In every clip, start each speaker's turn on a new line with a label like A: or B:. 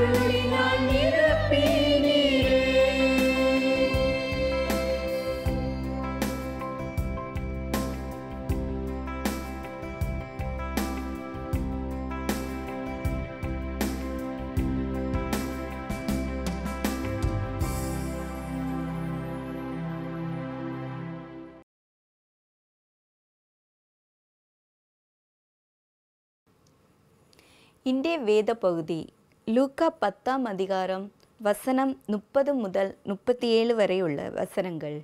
A: அருளினால் நிரப்பினீரே
B: இன்றைய வேத பகுதி லூக்கா பத்தாம் அதிகாரம் வசனம் முப்பது முதல் முப்பத்தி ஏழு வரை உள்ள வசனங்கள்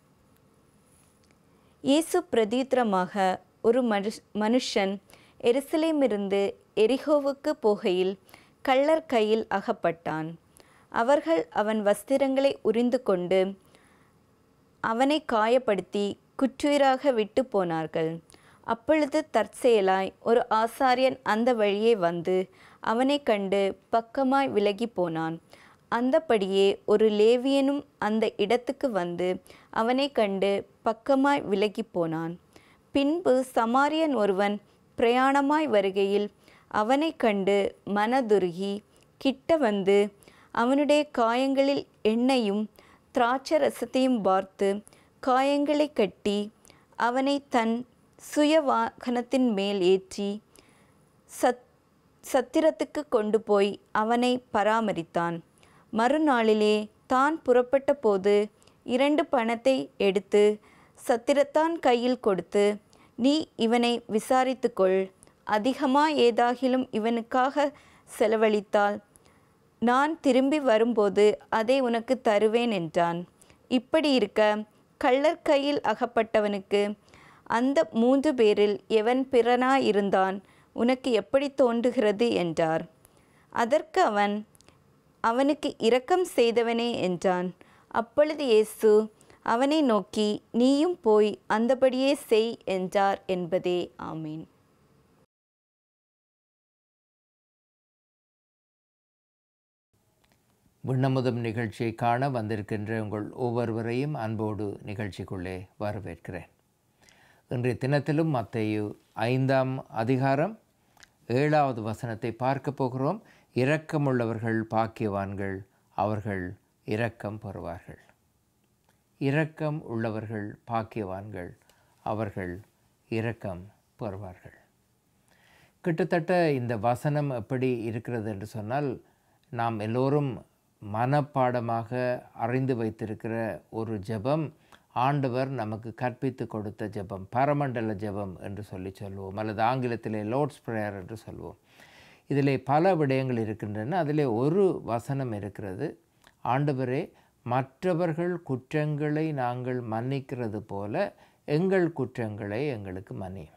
B: இயேசு பிரதித்திரமாக ஒரு மனுஷ் மனுஷன் எருசலேமிருந்து எரிகோவுக்கு போகையில் கள்ளர் கையில் அகப்பட்டான் அவர்கள் அவன் வஸ்திரங்களை உரிந்து கொண்டு அவனை காயப்படுத்தி குற்றுயிராக விட்டு போனார்கள் அப்பொழுது தற்செயலாய் ஒரு ஆசாரியன் அந்த வழியே வந்து அவனை கண்டு பக்கமாய் விலகி போனான் அந்தபடியே ஒரு லேவியனும் அந்த இடத்துக்கு வந்து அவனை கண்டு பக்கமாய் விலகி போனான் பின்பு சமாரியன் ஒருவன் பிரயாணமாய் வருகையில் அவனை கண்டு மனதுருகி கிட்ட வந்து அவனுடைய காயங்களில் எண்ணெயும் திராட்சை ரசத்தையும் பார்த்து காயங்களை கட்டி அவனை தன் சுய வாகனத்தின் மேல் ஏற்றி சத் சத்திரத்துக்கு கொண்டு போய் அவனை பராமரித்தான் மறுநாளிலே தான் புறப்பட்ட போது இரண்டு பணத்தை எடுத்து சத்திரத்தான் கையில் கொடுத்து நீ இவனை விசாரித்துக்கொள் அதிகமா ஏதாகிலும் இவனுக்காக செலவழித்தால் நான் திரும்பி வரும்போது அதை உனக்கு தருவேன் என்றான் இப்படி இருக்க கள்ளர் கையில் அகப்பட்டவனுக்கு அந்த மூன்று பேரில் எவன் பிறனாயிருந்தான் உனக்கு எப்படி தோன்றுகிறது என்றார் அதற்கு அவன் அவனுக்கு இரக்கம் செய்தவனே என்றான் அப்பொழுது இயேசு அவனை நோக்கி நீயும் போய் அந்தபடியே செய் என்றார் என்பதே ஆமீன்
C: விண்ணமுதம் நிகழ்ச்சியை காண வந்திருக்கின்ற உங்கள் ஒவ்வொருவரையும் அன்போடு நிகழ்ச்சிக்குள்ளே வரவேற்கிறேன் இன்றைய தினத்திலும் மத்தேயு ஐந்தாம் அதிகாரம் ஏழாவது வசனத்தை பார்க்க போகிறோம் இரக்கமுள்ளவர்கள் பாக்கியவான்கள் அவர்கள் இரக்கம் பெறுவார்கள் இரக்கம் உள்ளவர்கள் பாக்கியவான்கள் அவர்கள் இரக்கம் பெறுவார்கள் கிட்டத்தட்ட இந்த வசனம் எப்படி இருக்கிறது என்று சொன்னால் நாம் எல்லோரும் மனப்பாடமாக அறிந்து வைத்திருக்கிற ஒரு ஜெபம் ஆண்டவர் நமக்கு கற்பித்து கொடுத்த ஜெபம் பரமண்டல ஜெபம் என்று சொல்லி சொல்லுவோம் அல்லது ஆங்கிலத்திலே லோட்ஸ் ப்ரேயர் என்று சொல்லுவோம் இதிலே பல விடயங்கள் இருக்கின்றன அதிலே ஒரு வசனம் இருக்கிறது ஆண்டவரே மற்றவர்கள் குற்றங்களை நாங்கள் மன்னிக்கிறது போல எங்கள் குற்றங்களை எங்களுக்கு மன்னியும்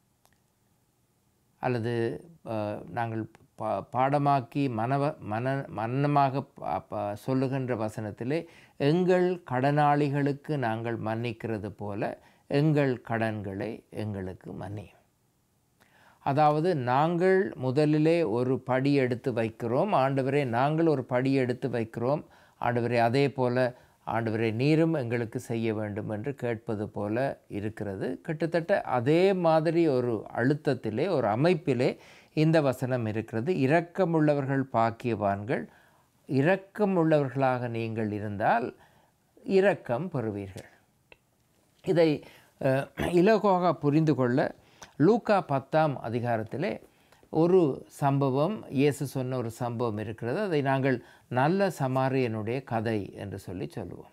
C: அல்லது அஹ், நாங்கள் பா பாடமாக்கி மனவ மன மன்னமாக ப- ப- சொல்லுகின்ற வசனத்திலே எங்கள் கடனாளிகளுக்கு நாங்கள் மன்னிக்கிறது போல எங்கள் கடன்களை எங்களுக்கு மன்னியும் அதாவது நாங்கள் முதலிலே ஒரு படி எடுத்து வைக்கிறோம் ஆண்டவரே நாங்கள் ஒரு படி எடுத்து வைக்கிறோம் ஆண்டவரே அதே போல ஆண்டவரே நீரும் எங்களுக்கு செய்ய வேண்டும் என்று கேட்பது போல இருக்கிறது கிட்டத்தட்ட அதே மாதிரி ஒரு அழுத்தத்திலே ஒரு அமைப்பிலே இந்த வசனம் இருக்கிறது இரக்கமுள்ளவர்கள் பாக்கியவான்கள் இரக்கமுள்ளவர்களாக நீங்கள் இருந்தால் இரக்கம் பெறுவீர்கள் இதை அஹ், இலகுவாக புரிந்து கொள்ள லூக்கா பத்தாம் அதிகாரத்திலே ஒரு சம்பவம் இயேசு சொன்ன ஒரு சம்பவம் இருக்கிறது அதை நாங்கள் நல்ல சமாரியனுடைய கதை என்று சொல்லி சொல்லுவோம்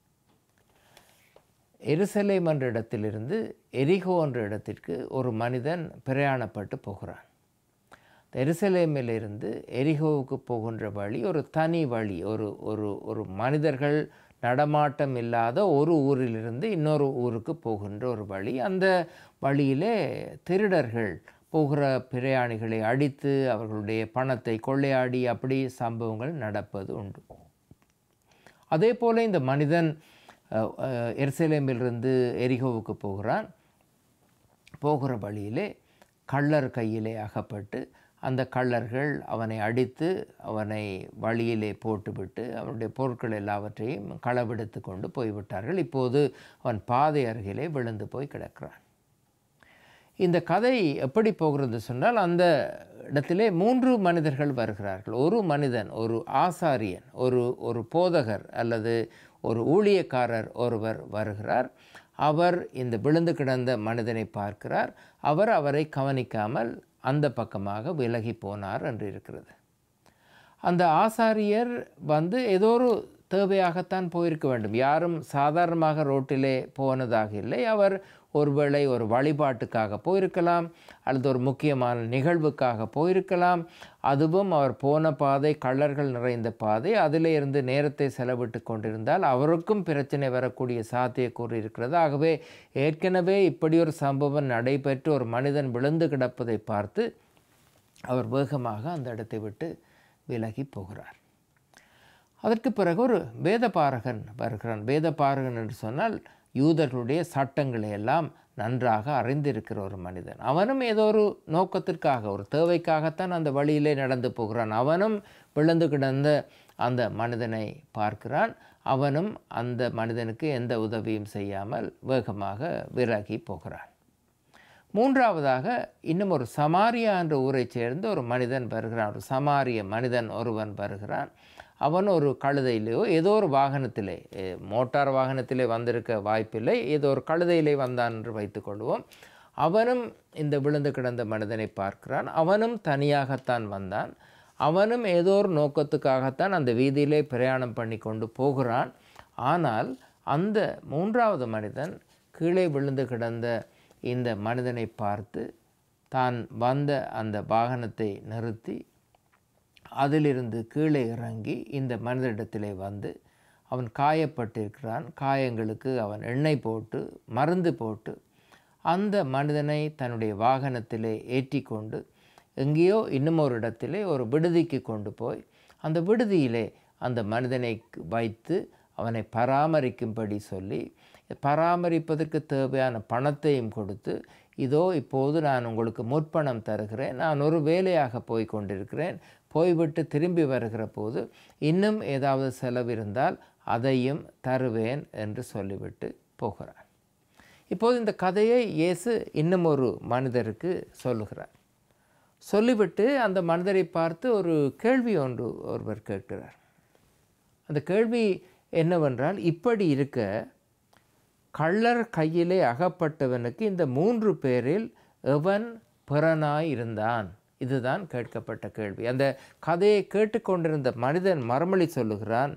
C: எருசலேம் என்ற இடத்திலிருந்து எரிகோ என்ற இடத்திற்கு ஒரு மனிதன் பிரயாணப்பட்டு போகிறான் எருசலேமிலிருந்து எரிகோவுக்கு போகின்ற வழி ஒரு தனி வழி ஒரு ஒரு ஒரு மனிதர்கள் நடமாட்டம் இல்லாத ஒரு ஊரிலிருந்து இன்னொரு ஊருக்கு போகின்ற ஒரு வழி அந்த வழியிலே திருடர்கள் போகிற பிரயாணிகளை அடித்து அவர்களுடைய பணத்தை கொள்ளையாடி அப்படி சம்பவங்கள் நடப்பது உண்டு அதே போல இந்த மனிதன் அஹ், அஹ், எருசலேமிலிருந்து எரிகோவுக்கு போகிறான் போகிற வழியிலே கள்ளர் கையிலே அகப்பட்டு அந்த கள்ளர்கள் அவனை அடித்து அவனை வழியிலே போட்டுவிட்டு அவனுடைய பொருட்கள் எல்லாவற்றையும் களவெடுத்து கொண்டு போய்விட்டார்கள் இப்போது அவன் பாதை அருகிலே விழுந்து போய் கிடக்கிறான் இந்த கதை எப்படி போகிறது சொன்னால் அந்த இடத்திலே மூன்று மனிதர்கள் வருகிறார்கள் ஒரு மனிதன் ஒரு ஆசாரியன் ஒரு ஒரு போதகர் அல்லது ஒரு ஊழியக்காரர் ஒருவர் வருகிறார் அவர் இந்த விழுந்து கிடந்த மனிதனை பார்க்கிறார் அவர் அவரை கவனிக்காமல் அந்த பக்கமாக விலகி போனார் என்று இருக்கிறது அந்த ஆசாரியர் வந்து ஏதோ ஒரு தேவையாகத்தான் போயிருக்க வேண்டும் யாரும் சாதாரணமாக ரோட்டிலே போனதாக இல்லை அவர் ஒருவேளை ஒரு வழிபாட்டுக்காக போயிருக்கலாம் அல்லது ஒரு முக்கியமான நிகழ்வுக்காக போயிருக்கலாம் அதுவும் அவர் போன பாதை கள்ளர்கள் நிறைந்த பாதை அதிலே இருந்து நேரத்தை செலவிட்டு கொண்டிருந்தால் அவருக்கும் பிரச்சனை வரக்கூடிய சாத்தியக்கூறு இருக்கிறது ஆகவே ஏற்கனவே இப்படி ஒரு சம்பவம் நடைபெற்று ஒரு மனிதன் விழுந்து கிடப்பதை பார்த்து அவர் வேகமாக அந்த இடத்தை விட்டு விலகி போகிறார் அதற்கு பிறகு ஒரு வேதபாரகன் வருகிறான் வேதபாரகன் என்று சொன்னால் யூதர்களுடைய சட்டங்களை எல்லாம் நன்றாக அறிந்திருக்கிற ஒரு மனிதன் அவனும் ஏதோ ஒரு நோக்கத்திற்காக ஒரு தேவைக்காகத்தான் அந்த வழியிலே நடந்து போகிறான் அவனும் விழுந்து கிடந்த அந்த மனிதனை பார்க்கிறான் அவனும் அந்த மனிதனுக்கு எந்த உதவியும் செய்யாமல் வேகமாக விலகி போகிறான் மூன்றாவதாக இன்னும் ஒரு சமாரியா என்ற ஊரைச் சேர்ந்த ஒரு மனிதன் வருகிறான் ஒரு சமாரிய மனிதன் ஒருவன் வருகிறான் அவன் ஒரு கழுதையிலேயோ ஏதோ ஒரு வாகனத்திலே எ- மோட்டார் வாகனத்திலே வந்திருக்க வாய்ப்பில்லை ஏதோ ஒரு கழுதையிலே வந்தான் என்று வைத்துக்கொள்வோம் அவனும் இந்த விழுந்து கிடந்த மனிதனை பார்க்கிறான் அவனும் தனியாகத்தான் வந்தான் அவனும் ஏதோ ஒரு நோக்கத்துக்காகத்தான் அந்த வீதியிலே பிரயாணம் பண்ணி கொண்டு போகிறான் ஆனால் அந்த மூன்றாவது மனிதன் கீழே விழுந்து கிடந்த இந்த மனிதனை பார்த்து தான் வந்த அந்த வாகனத்தை நிறுத்தி அதிலிருந்து கீழே இறங்கி இந்த மனிதனிடத்திலே வந்து அவன் காயப்பட்டிருக்கிறான் காயங்களுக்கு அவன் எண்ணெய் போட்டு மருந்து போட்டு அந்த மனிதனை தன்னுடைய வாகனத்திலே ஏற்றி கொண்டு எங்கேயோ இன்னும் ஒரு இடத்திலே ஒரு விடுதிக்கு கொண்டு போய் அந்த விடுதியிலே அந்த மனிதனை வைத்து அவனை பராமரிக்கும்படி சொல்லி பராமரிப்பதற்கு தேவையான பணத்தையும் கொடுத்து இதோ இப்போது நான் உங்களுக்கு முற்பணம் தருகிறேன் நான் ஒரு வேலையாக போய் கொண்டிருக்கிறேன் போய்விட்டு திரும்பி வருகிற போது இன்னும் ஏதாவது செலவு இருந்தால் அதையும் தருவேன் என்று சொல்லிவிட்டு போகிறார் இப்போது இந்த கதையை இயேசு இன்னும் ஒரு மனிதருக்கு சொல்லுகிறார் சொல்லிவிட்டு அந்த மனிதரை பார்த்து ஒரு கேள்வி ஒன்று ஒருவர் கேட்கிறார் அந்த கேள்வி என்னவென்றால் இப்படி இருக்க கள்ளர் கையிலே அகப்பட்டவனுக்கு இந்த மூன்று பேரில் எவன் பிறனாய் இருந்தான் இதுதான் கேட்கப்பட்ட கேள்வி அந்த கதையை கேட்டுக்கொண்டிருந்த மனிதன் மறுமொழி சொல்லுகிறான்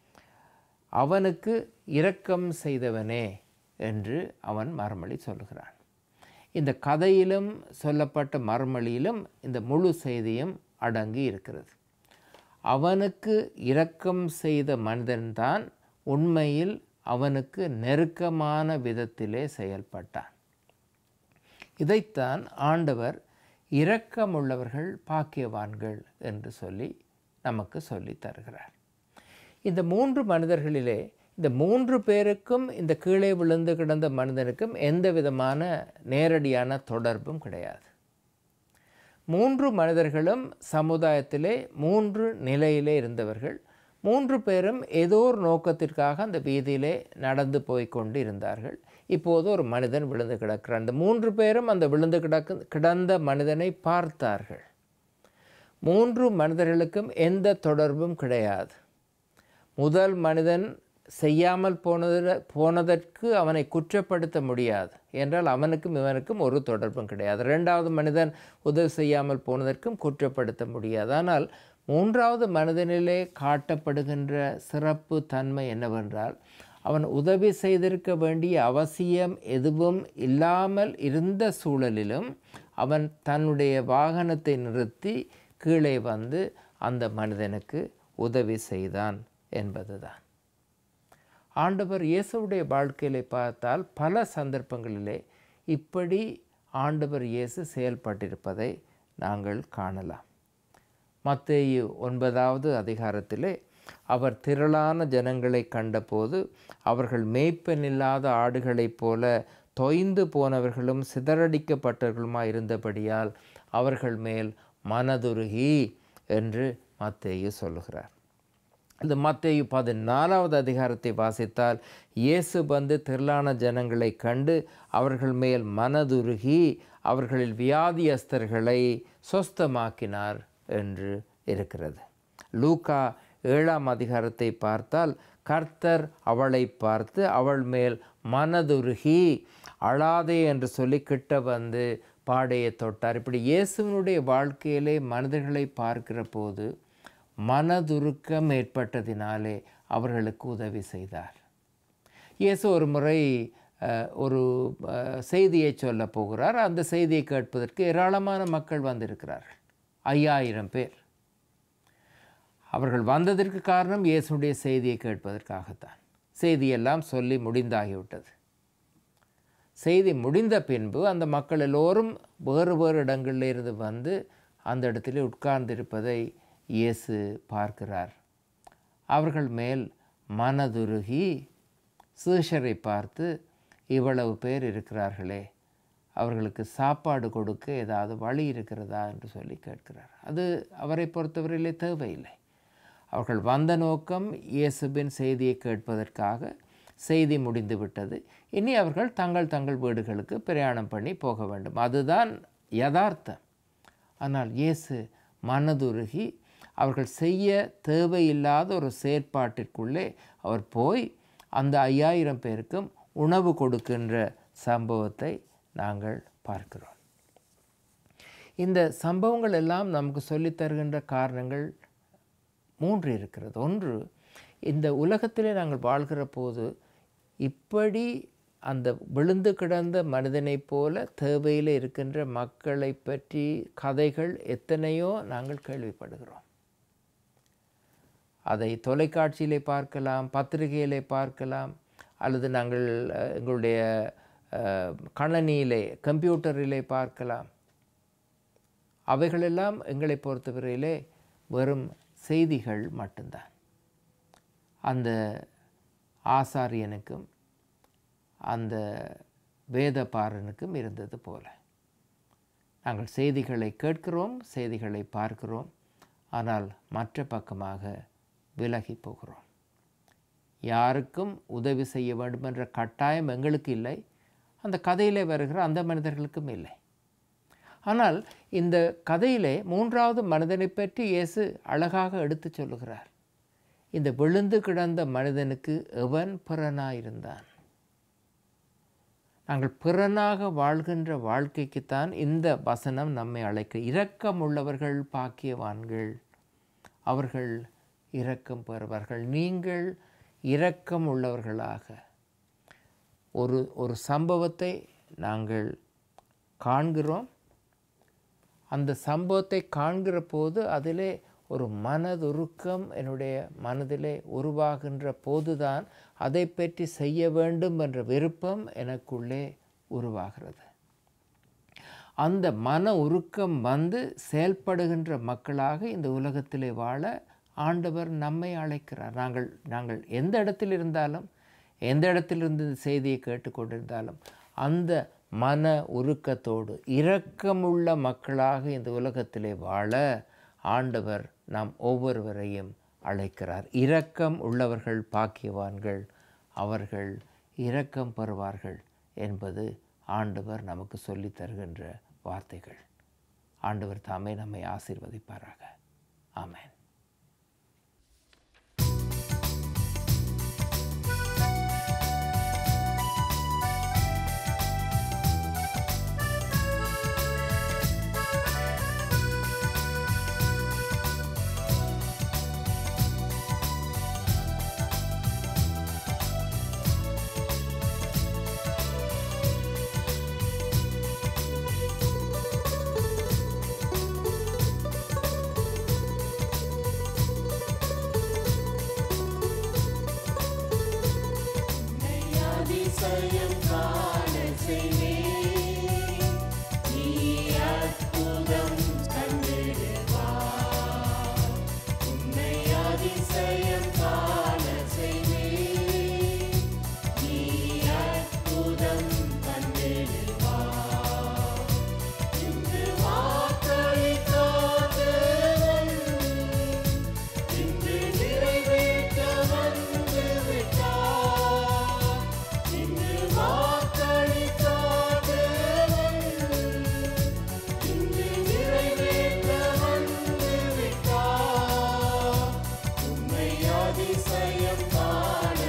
C: அவனுக்கு இரக்கம் செய்தவனே என்று அவன் மறுமொழி சொல்லுகிறான் இந்த கதையிலும் சொல்லப்பட்ட மறுமொழியிலும் இந்த முழு செய்தியும் அடங்கி இருக்கிறது அவனுக்கு இரக்கம் செய்த மனிதன்தான் உண்மையில் அவனுக்கு நெருக்கமான விதத்திலே செயல்பட்டான் இதைத்தான் ஆண்டவர் இரக்கமுள்ளவர்கள் பாக்கியவான்கள் என்று சொல்லி நமக்கு சொல்லித் தருகிறார் இந்த மூன்று மனிதர்களிலே இந்த மூன்று பேருக்கும் இந்த கீழே விழுந்து கிடந்த மனிதனுக்கும் எந்த விதமான நேரடியான தொடர்பும் கிடையாது மூன்று மனிதர்களும் சமுதாயத்திலே மூன்று நிலையிலே இருந்தவர்கள் மூன்று பேரும் ஏதோ ஒரு நோக்கத்திற்காக அந்த வீதியிலே நடந்து போய் கொண்டு இருந்தார்கள் இப்போது ஒரு மனிதன் விழுந்து கிடக்கிறான் அந்த மூன்று பேரும் அந்த விழுந்து கிடக்கு கிடந்த மனிதனை பார்த்தார்கள் மூன்று மனிதர்களுக்கும் எந்த தொடர்பும் கிடையாது முதல் மனிதன் செய்யாமல் போனது போனதற்கு அவனை குற்றப்படுத்த முடியாது என்றால் அவனுக்கும் இவனுக்கும் ஒரு தொடர்பும் கிடையாது ரெண்டாவது மனிதன் உதவி செய்யாமல் போனதற்கும் குற்றப்படுத்த முடியாது ஆனால் மூன்றாவது மனிதனிலே காட்டப்படுகின்ற சிறப்பு தன்மை என்னவென்றால் அவன் உதவி செய்திருக்க வேண்டிய அவசியம் எதுவும் இல்லாமல் இருந்த சூழலிலும் அவன் தன்னுடைய வாகனத்தை நிறுத்தி கீழே வந்து அந்த மனிதனுக்கு உதவி செய்தான் என்பதுதான் ஆண்டவர் இயேசுவுடைய வாழ்க்கையிலே பார்த்தால் பல சந்தர்ப்பங்களிலே இப்படி ஆண்டவர் இயேசு செயல்பட்டிருப்பதை நாங்கள் காணலாம் மத்தேயு ஒன்பதாவது அதிகாரத்திலே அவர் திரளான ஜனங்களை கண்டபோது அவர்கள் மேய்ப்பனில்லாத ஆடுகளைப் போல தொய்ந்து போனவர்களும் சிதறடிக்கப்பட்டவர்களுமாய் இருந்தபடியால் அவர்கள் மேல் மனதுருகி என்று மத்தேயு சொல்லுகிறார் இந்த மத்தேயு பதினாலாவது அதிகாரத்தை வாசித்தால் இயேசு வந்து திரளான ஜனங்களை கண்டு அவர்கள் மேல் மனதுருகி அவர்களில் வியாதியஸ்தர்களை சொஸ்தமாக்கினார் என்று இருக்கிறது லூக்கா ஏழாம் அதிகாரத்தை பார்த்தால் கர்த்தர் அவளை பார்த்து அவள் மேல் மனதுருகி அழாதே என்று சொல்லி கிட்ட வந்து பாடையை தொட்டார் இப்படி இயேசுவினுடைய வாழ்க்கையிலே மனிதர்களை பார்க்கிற போது மனதுருக்கம் ஏற்பட்டதினாலே அவர்களுக்கு உதவி செய்தார் இயேசு ஒரு முறை அஹ், ஒரு அஹ், செய்தியை சொல்ல போகிறார் அந்த செய்தியை கேட்பதற்கு ஏராளமான மக்கள் வந்திருக்கிறார்கள் ஐயாயிரம் பேர் அவர்கள் வந்ததற்கு காரணம் இயேசுடைய செய்தியை கேட்பதற்காகத்தான் செய்தியெல்லாம் சொல்லி முடிந்தாகிவிட்டது செய்தி முடிந்த பின்பு அந்த மக்கள் எல்லோரும் வேறு வேறு இடங்களில் இருந்து வந்து அந்த இடத்திலே உட்கார்ந்திருப்பதை இயேசு பார்க்கிறார் அவர்கள் மேல் மனதுருகி சீஷரை பார்த்து இவ்வளவு பேர் இருக்கிறார்களே அவர்களுக்கு சாப்பாடு கொடுக்க ஏதாவது வழி இருக்கிறதா என்று சொல்லி கேட்கிறார் அது அவரை பொறுத்தவரையிலே தேவையில்லை அவர்கள் வந்த நோக்கம் இயேசுவின் செய்தியை கேட்பதற்காக செய்தி முடிந்து விட்டது இனி அவர்கள் தங்கள் தங்கள் வீடுகளுக்கு பிரயாணம் பண்ணி போக வேண்டும் அதுதான் யதார்த்தம் ஆனால் இயேசு மனதுருகி அவர்கள் செய்ய தேவையில்லாத ஒரு செயற்பாட்டிற்குள்ளே அவர் போய் அந்த ஐயாயிரம் பேருக்கும் உணவு கொடுக்கின்ற சம்பவத்தை நாங்கள் பார்க்கிறோம் இந்த சம்பவங்கள் எல்லாம் நமக்கு சொல்லித் தருகின்ற காரணங்கள் மூன்று இருக்கிறது ஒன்று இந்த உலகத்திலே நாங்கள் வாழ்கிற போது இப்படி அந்த விழுந்து கிடந்த மனிதனைப் போல தேவையில் இருக்கின்ற மக்களை பற்றி கதைகள் எத்தனையோ நாங்கள் கேள்விப்படுகிறோம் அதை தொலைக்காட்சியிலே பார்க்கலாம் பத்திரிகையிலே பார்க்கலாம் அல்லது நாங்கள் அஹ், எங்களுடைய அஹ், கணனியிலே கம்ப்யூட்டரிலே பார்க்கலாம் அவைகளெல்லாம் எங்களை பொறுத்தவரையிலே வெறும் செய்திகள் மட்டும்தான் அந்த ஆசாரியனுக்கும் அந்த வேதபாரனுக்கும் இருந்தது போல நாங்கள் செய்திகளை கேட்கிறோம் செய்திகளை பார்க்கிறோம் ஆனால் மற்ற பக்கமாக விலகி போகிறோம் யாருக்கும் உதவி செய்ய வேண்டும் என்ற கட்டாயம் எங்களுக்கு இல்லை அந்த கதையிலே வருகிற அந்த மனிதர்களுக்கும் இல்லை ஆனால் இந்த கதையிலே மூன்றாவது மனிதனை பற்றி இயேசு அழகாக எடுத்துச் சொல்லுகிறார் இந்த விழுந்து கிடந்த மனிதனுக்கு எவன் பிறனாயிருந்தான் நாங்கள் பிறனாக வாழ்கின்ற வாழ்க்கைக்குத்தான் இந்த வசனம் நம்மை அழைக்க இரக்கமுள்ளவர்கள் பாக்கியவான்கள் அவர்கள் இரக்கம் பெறுவார்கள் நீங்கள் இரக்கம் உள்ளவர்களாக ஒரு ஒரு சம்பவத்தை நாங்கள் காண்கிறோம் அந்த சம்பவத்தை காண்கிற போது அதிலே ஒரு மனதுருக்கம் என்னுடைய மனதிலே உருவாகின்ற போதுதான் அதை பற்றி செய்ய வேண்டும் என்ற விருப்பம் எனக்குள்ளே உருவாகிறது அந்த மன உருக்கம் வந்து செயல்படுகின்ற மக்களாக இந்த உலகத்திலே வாழ ஆண்டவர் நம்மை அழைக்கிறார் நாங்கள் நாங்கள் எந்த இடத்தில் இருந்தாலும் எந்த இடத்திலிருந்து இந்த செய்தியை கேட்டுக்கொண்டிருந்தாலும் அந்த மன உருக்கத்தோடு இரக்கமுள்ள மக்களாக இந்த உலகத்திலே வாழ ஆண்டவர் நாம் ஒவ்வொருவரையும் அழைக்கிறார் இரக்கம் உள்ளவர்கள் பாக்கியவான்கள் அவர்கள் இரக்கம் பெறுவார்கள் என்பது ஆண்டவர் நமக்கு சொல்லித் தருகின்ற வார்த்தைகள் ஆண்டவர் தாமே நம்மை ஆசீர்வதிப்பாராக ஆமென்
A: அதிசயம் காண செய்வேன் நீ அற்புதம் கண்டிடுவார் உன்னை அதிசயம் காண செய்வேன் நீ அற்புதம் கண்டிடுவார் இன்று வாக்களித்தார் தேவன் இன்று நிறைவேற்ற வந்து விட்டார் இன்று வாக்களித்தார் அதிசயம் காண